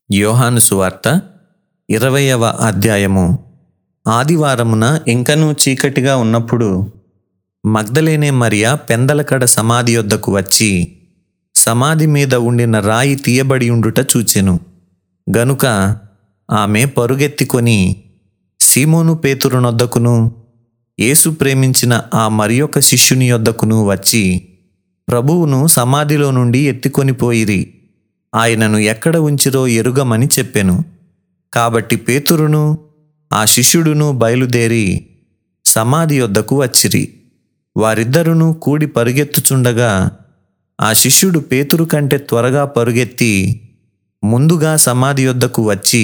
యోహాను సువార్త ఇరవయవ అధ్యాయము ఆదివారమున ఇంకనూ చీకటిగా ఉన్నప్పుడు మగ్ధలేనే మరియ పెందలకడ సమాధి యొద్దకు వచ్చి సమాధి మీద ఉండిన రాయి తీయబడి ఉండుట చూచెను గనుక ఆమె పరుగెత్తికొని సీమోను పేతురునొద్దకును యేసు ప్రేమించిన ఆ మరియొక శిష్యుని యొద్దకును వచ్చి ప్రభువును సమాధిలో నుండి ఎత్తుకొని పోయిరి ఆయనను ఎక్కడ ఉంచిరో ఎరుగమని చెప్పెను కాబట్టి పేతురును ఆ శిష్యుడును బయలుదేరి సమాధి యొద్దకు వచ్చిరి వారిద్దరును కూడి పరుగెత్తుచుండగా ఆ శిష్యుడు పేతురు కంటే త్వరగా పరుగెత్తి ముందుగా సమాధి యొద్దకు వచ్చి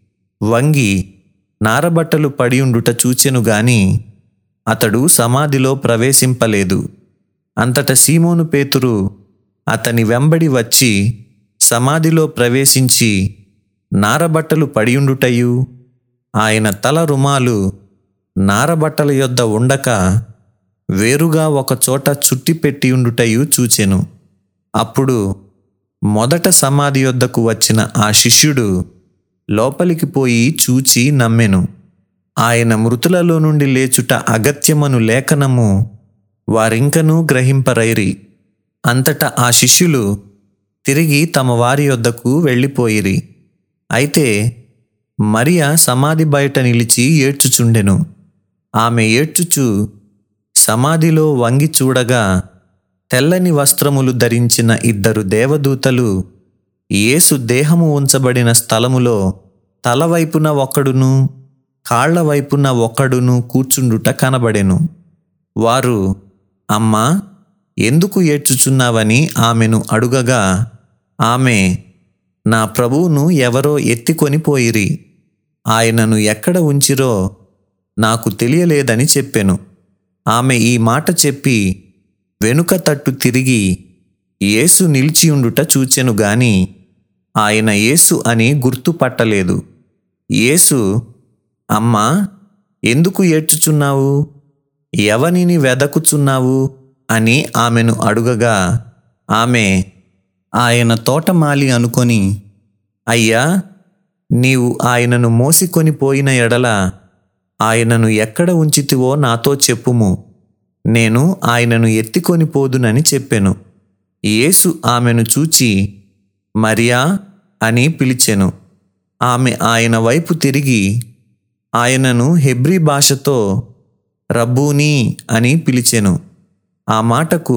వంగి నారబట్టలు పడియుండుట చూచెను గాని అతడు సమాధిలో ప్రవేశింపలేదు అంతట సీమోను పేతురు అతని వెంబడి వచ్చి సమాధిలో ప్రవేశించి నారబట్టలు పడియుండుటయు ఆయన తల రుమాలు నారబట్టల యొద్ద ఉండక వేరుగా ఒక చోట చుట్టి పెట్టియుండుటయు చూచెను అప్పుడు మొదట సమాధి యొద్దకు వచ్చిన ఆ శిష్యుడు లోపలికి పోయి చూచి నమ్మెను ఆయన మృతులలో నుండి లేచుట అగత్యమను లేఖనము వారింకనూ గ్రహింపరైరి అంతటా ఆ శిష్యులు తిరిగి తమ వారి యొద్దకు వెళ్ళిపోయిరి అయితే మరియ సమాధి బయట నిలిచి ఏడ్చుచుండెను ఆమె ఏడ్చుచు సమాధిలో వంగి చూడగా తెల్లని వస్త్రములు ధరించిన ఇద్దరు దేవదూతలు యేసు దేహము ఉంచబడిన స్థలములో తల వైపున ఒకడును కాళ్ల వైపున ఒకడును కూర్చుండుట కనబడెను వారు అమ్మా ఎందుకు ఏడ్చుచున్నావని ఆమెను అడుగగా ఆమె నా ప్రభువును ఎవరో ఎత్తికొని పోయిరి ఆయనను ఎక్కడ ఉంచిరో నాకు తెలియలేదని చెప్పెను ఆమె ఈ మాట చెప్పి వెనుక తట్టు తిరిగి యేసు నిలిచియుండుట చూచెను గాని ఆయన యేసు అని గుర్తుపట్టలేదు యేసు అమ్మా ఎందుకు ఏడ్చుచున్నావు ఎవనిని వెదకుచున్నావు అని ఆమెను అడుగగా ఆమె ఆయన తోటమాలి అనుకొని అయ్యా నీవు ఆయనను మోసికొని పోయిన ఎడల ఆయనను ఎక్కడ ఉంచితివో నాతో చెప్పుము నేను ఆయనను ఎత్తికొని పోదునని చెప్పెను యేసు ఆమెను చూచి మరియా అని పిలిచెను ఆమె ఆయన వైపు తిరిగి ఆయనను హెబ్రీ భాషతో రబ్బూనీ అని పిలిచెను ఆ మాటకు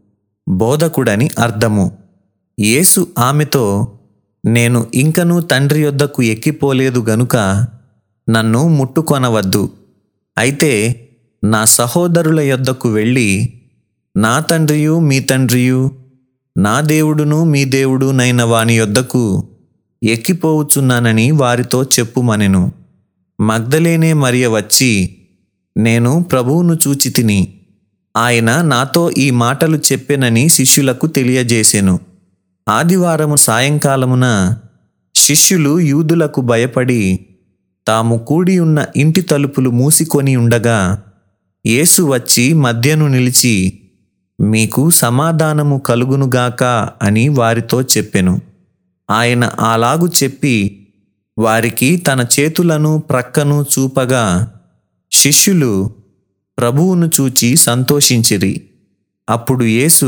బోధకుడని అర్థము యేసు ఆమెతో నేను ఇంకనూ తండ్రి యొద్దకు ఎక్కిపోలేదు గనుక నన్ను ముట్టుకొనవద్దు అయితే నా సహోదరుల యొద్దకు వెళ్ళి నా తండ్రియు మీ తండ్రియు నా దేవుడును మీ దేవుడు నైన వాని యొద్దకు ఎక్కిపోవచ్చున్నానని వారితో చెప్పుమనెను మగ్ధలేనే మరియ వచ్చి నేను ప్రభువును చూచి తిని ఆయన నాతో ఈ మాటలు చెప్పెనని శిష్యులకు తెలియజేసెను ఆదివారము సాయంకాలమున శిష్యులు యూదులకు భయపడి తాము కూడి ఉన్న ఇంటి తలుపులు మూసికొని ఉండగా యేసు వచ్చి మధ్యను నిలిచి మీకు సమాధానము కలుగునుగాక అని వారితో చెప్పెను ఆయన అలాగు చెప్పి వారికి తన చేతులను ప్రక్కను చూపగా శిష్యులు ప్రభువును చూచి సంతోషించిరి అప్పుడు యేసు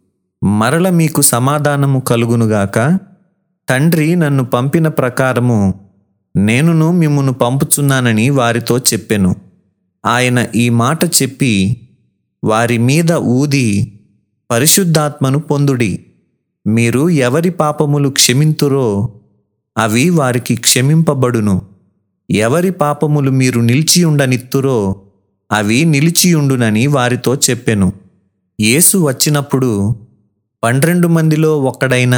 మరల మీకు సమాధానము కలుగునుగాక తండ్రి నన్ను పంపిన ప్రకారము నేనును మిమ్మును పంపుచున్నానని వారితో చెప్పెను ఆయన ఈ మాట చెప్పి వారి మీద ఊది పరిశుద్ధాత్మను పొందుడి మీరు ఎవరి పాపములు క్షమింతురో అవి వారికి క్షమింపబడును ఎవరి పాపములు మీరు నిలిచియుండనిత్తురో అవి నిలిచియుండునని వారితో చెప్పెను యేసు వచ్చినప్పుడు పన్నెండు మందిలో ఒక్కడైన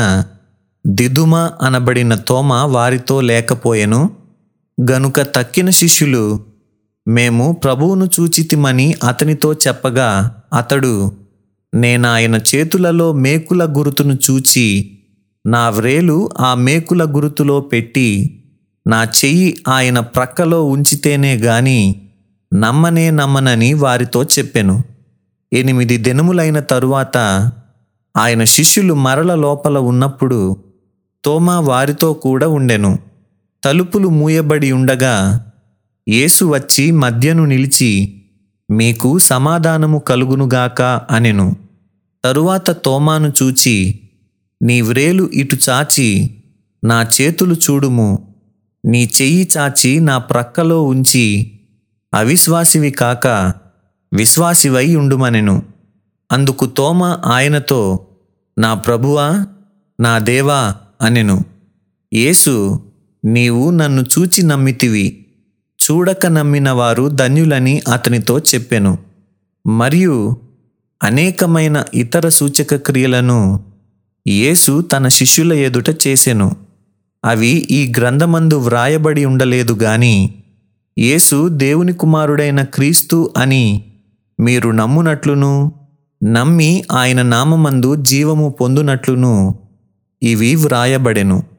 దిదుమ అనబడిన తోమ వారితో లేకపోయెను గనుక తక్కిన శిష్యులు మేము ప్రభువును చూచితిమని అతనితో చెప్పగా అతడు నేనాయన చేతులలో మేకుల గురుతును చూచి నా వ్రేలు ఆ మేకుల గురుతులో పెట్టి నా చెయ్యి ఆయన ప్రక్కలో ఉంచితేనే గాని నమ్మనే నమ్మనని వారితో చెప్పెను ఎనిమిది దినములైన తరువాత ఆయన శిష్యులు మరల లోపల ఉన్నప్పుడు తోమా వారితో కూడా ఉండెను తలుపులు మూయబడి ఉండగా యేసు వచ్చి మధ్యను నిలిచి మీకు సమాధానము కలుగునుగాక అనెను తరువాత తోమాను చూచి నీ వ్రేలు ఇటు చాచి నా చేతులు చూడుము నీ చెయ్యి చాచి నా ప్రక్కలో ఉంచి అవిశ్వాసివి కాక విశ్వాసివై ఉండుమనెను అందుకు తోమ ఆయనతో నా ప్రభువా నా దేవా అనెను యేసు నీవు నన్ను చూచి నమ్మితివి చూడక నమ్మిన వారు ధన్యులని అతనితో చెప్పెను మరియు అనేకమైన ఇతర సూచక క్రియలను యేసు తన శిష్యుల ఎదుట చేసెను అవి ఈ గ్రంథమందు వ్రాయబడి ఉండలేదు గాని యేసు దేవుని కుమారుడైన క్రీస్తు అని మీరు నమ్మునట్లును నమ్మి ఆయన నామమందు జీవము పొందునట్లును ఇవి వ్రాయబడెను